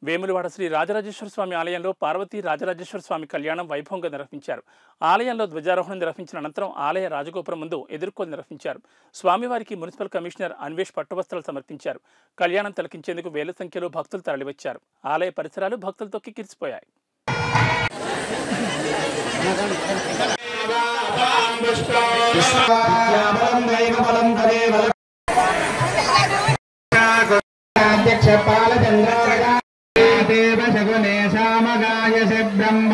వేములవాడ శ్రీ రాజరాజేశ్వర స్వామి ఆలయంలో పార్వతీ రాజరాజేశ్వర స్వామి కళ్యాణం వైభవంగా నిర్వహించారు ఆలయంలో ధ్వజారోహణం నిర్వహించిన అనంతరం ఆలయ రాజగోపురం ముందు ఎదుర్కొని నిర్వహించారు స్వామివారికి మున్సిపల్ కమిషనర్ అన్వేష్ పట్టువస్త్రాలు సమర్పించారు కళ్యాణం తిలకించేందుకు వేల సంఖ్యలో భక్తులు తరలివచ్చారు ఆలయ పరిసరాలు భక్తులతో కిక్కిరిసిపోయాయి విద్యాబలం దైవబలం తదేవ